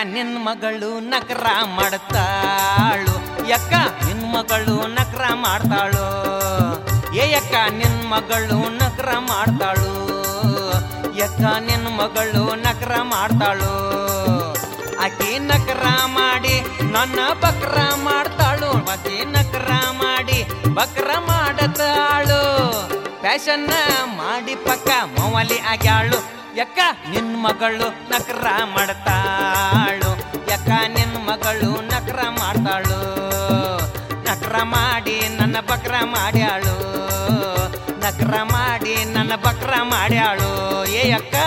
ನಿನ್ ಮಗಳು ನಕರ ಮಾಡ್ತಾಳು ಯಕ್ಕ ನಿನ್ ಮಗಳು ನಕರ ಮಾಡ್ತಾಳು ಏ ಯಕ್ಕ ನಿನ್ ಮಗಳು ನಕರ ಮಾಡ್ತಾಳು ಯಕ್ಕ ನಿನ್ ಮಗಳು ನಕರ ಮಾಡ್ತಾಳು ಆಕಿ ನಕರ ಮಾಡಿ ನನ್ನ ಬಕ್ರ ಮಾಡ್ತಾಳು ಮತ್ತೆ ನಕರ ಮಾಡಿ ಬಕ್ರ ಮಾಡತಾಳು ಫ್ಯಾಷನ್ನ ಮಾಡಿ ಪಕ್ಕ ಮವಲಿ ಆಗ್ಯಾಳು ಯಕ್ಕ ನಿನ್ ಮಗಳು ನಕರ ಮಾಡ್ತಾಳು ಯಕ್ಕ ನಿನ್ ಮಗಳು ನಕರ ಮಾಡ್ತಾಳು ನಕರ ಮಾಡಿ ನನ್ನ ಬಕ್ರ ಮಾಡ್ಯಾಳು ನಕರ ಮಾಡಿ ನನ್ನ ಬಕ್ರ ಮಾಡ್ಯಾಳು ಏ ಅಕ್ಕ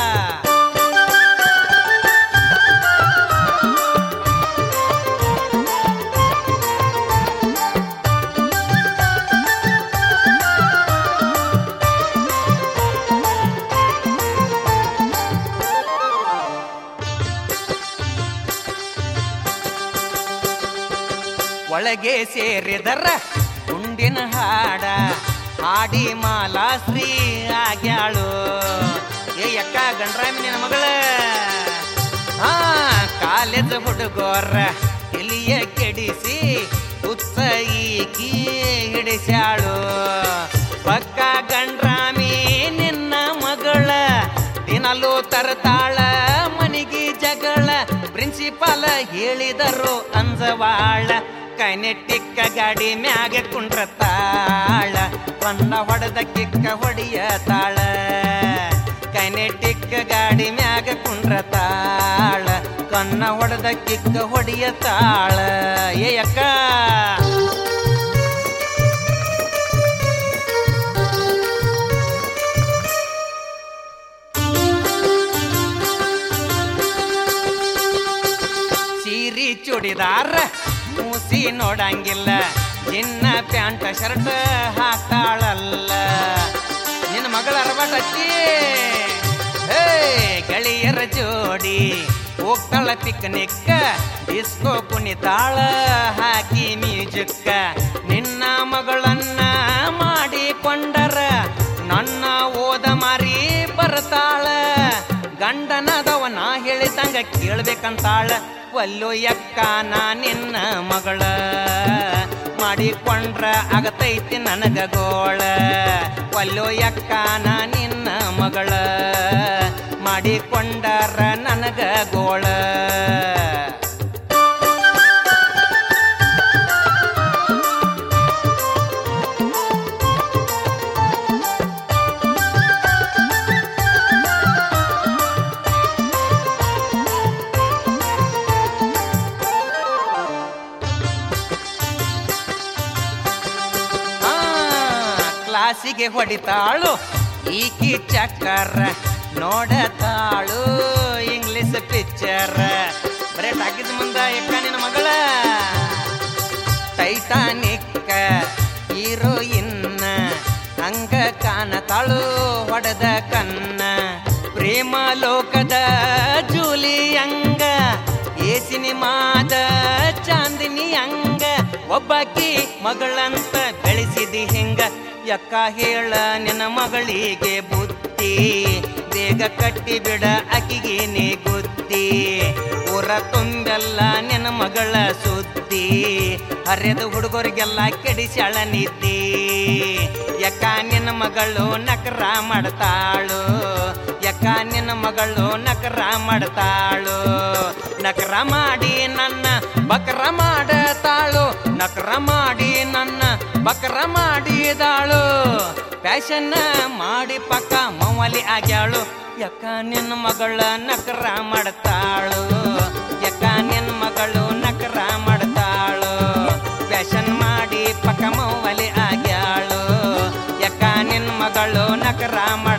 ಒಳಗೆ ಸೇರಿದರ ಗುಂಡಿನ ಹಾಡ ಹಾಡಿ ಮಾಲಾ ಶ್ರೀ ಆಗ್ಯಾಳು ಏ ಅಕ್ಕ ಗಂಡ್ರಾಮಿನ ಮಗಳ ಹಾ ಕಾಲೇಜ್ ಹುಡುಗೋರ ಎಲಿಯ ಕೆಡಿಸಿ ಉತ್ಸ ಈಕಿ ಹಿಡಿಸ್ಯಾಳು ಪಕ್ಕ ಗಂಡ್ರಾಮಿ ನಿನ್ನ ಮಗಳ ದಿನಲೂ ತರತಾಳ ಮನಿಗೆ ಜಗಳ ಪ್ರಿನ್ಸಿಪಾಲ ಹೇಳಿದರು ಅಂಜವಾಳ ಕೈನೆಟ್ಟಿಕ್ಕ ಗಾಡಿ ಮ್ಯಾಗ ಕುಂಡ್ರತಾಳ ಬಣ್ಣ ಹೊಡೆದ ಕಿಕ್ಕ ಹೊಡಿಯ ತಾಳ ಕೈನೆಟ್ಟಿಕ್ಕ ಗಾಡಿ ಮ್ಯಾಗ ಕುಂಡ್ರತಾಳ ಕನ್ನ ಹೊಡೆದ ಕಿಕ್ಕ ಹೊಡಿಯ ತಾಳ ಏ ಅಕ್ಕ ಸೀರಿ ಚೂಡಿದಾರ ಮೂಸಿ ನೋಡಂಗಿಲ್ಲ ಚಿನ್ನ ಪ್ಯಾಂಟ್ ಶರ್ಟ್ ಹಾಕ್ತಾಳಲ್ಲ ನಿನ್ನ ಮಗಳ ಅರಬಾಟಿ ಹೇ ಗೆಳೆಯರ ಜೋಡಿ ಹೋಗ್ತಾಳ ಪಿಕ್ನಿಕ್ ಡಿಸ್ಕೋ ಕುಣಿತಾಳ ಹಾಕಿ ಮ್ಯೂಸಿಕ್ಕ ನಿನ್ನ ಮಗಳನ್ನ ಮಾಡಿಕೊಂಡರ ನನ್ನ ಓದ ಮಾರಿ ಬರ್ತಾಳ ಗಂಡನದವ ನಾ ಹೇಳಿದಂಗ ಕೇಳ್ಬೇಕಂತಾಳ ಒಲ್ಲು ಯಕ್ಕ ನಾ ನಿನ್ನ ಮಗಳ ಮಾಡಿಕೊಂಡ್ರ ಆಗತೈತಿ ನನಗ ಗೋಳ ಒಲ್ಲು ಯಕ್ಕ ನಾ ನಿನ್ನ ಮಗಳ ಮಾಡಿಕೊಂಡರ ನನಗ ಗೋಳ ಆ, ಕ್ಲಾಸಿಗೆ ಹೊಡಿತಾಳು ಈಕಿ ಚಕ್ಕರ ನೋಡತಾಳು ಇಂಗ್ಲಿಷ್ ಪಿಕ್ಚರ್ ಬರೇ ಟಾಕಿದ ಮುಂದ ಎಕ್ಕ ನಿನ್ನ ಮಗಳ ಟೈಟಾನಿಕ್ ಹೀರೋಯಿನ್ ಹಂಗ ಕಾಣತಾಳು ಹೊಡೆದ ಕನ್ನ ಪ್ರೇಮ ಲೋಕದ ಜೂಲಿ ಅಂಗ ಏ ಸಿನಿಮಾದ ಚಾಂದಿನಿ ಅಂಗ ಒಬ್ಬಾಕಿ ಮಗಳಂತ ಬೆಳೆಸಿದಿ ಹೆಂಗ ಯಕ್ಕ ಹೇಳ ನಿನ್ನ ಮಗಳಿಗೆ ಬುದ್ಧಿ ಬೇಗ ಕಟ್ಟಿ ಬಿಡ ಅಕಿಗೆ ನೀ ಗುದ್ದಿ ಊರ ತುಂಬೆಲ್ಲ ನಿನ್ನ ಮಗಳ ಸುದ್ದಿ ಹರಿದ ಹುಡುಗರಿಗೆಲ್ಲ ಕೆಡಿಸ್ಯಾಳ ನಿದ್ದಿ ಯಕ್ಕ ನಿನ್ನ ಮಗಳು ನಕರ ಮಾಡ್ತಾಳು ಯಕ್ಕ ನಿನ್ನ ಮಗಳು ನಕರ ಮಾಡ್ತಾಳು ನಕರ ಮಾಡಿ ನನ್ನ ಬಕರ ಮಾಡತಾಳು ನಕರ ಮಾಡಿ ನನ್ನ ಬಕರ ಮಾಡಿದಾಳು ಫ್ಯಾಷನ್ ಮಾಡಿ ಪಕ್ಕ ಮವಲಿ ಆಗ್ಯಾಳು ಯಕ್ಕ ನಿನ್ನ ಮಗಳ ನಕರ ಮಾಡ್ತಾಳು ಯಕ್ಕ ನಿನ್ನ ಮಗಳು ನಕರ ಮಾಡ್ತಾಳು ಫ್ಯಾಷನ್ ಮಾಡಿ ಪಕ್ಕ ಮವಲಿ ಆಗ್ಯಾಳು ಯಕ್ಕ ನಿನ್ನ ಮಗಳು ನಕರ ಮಾಡ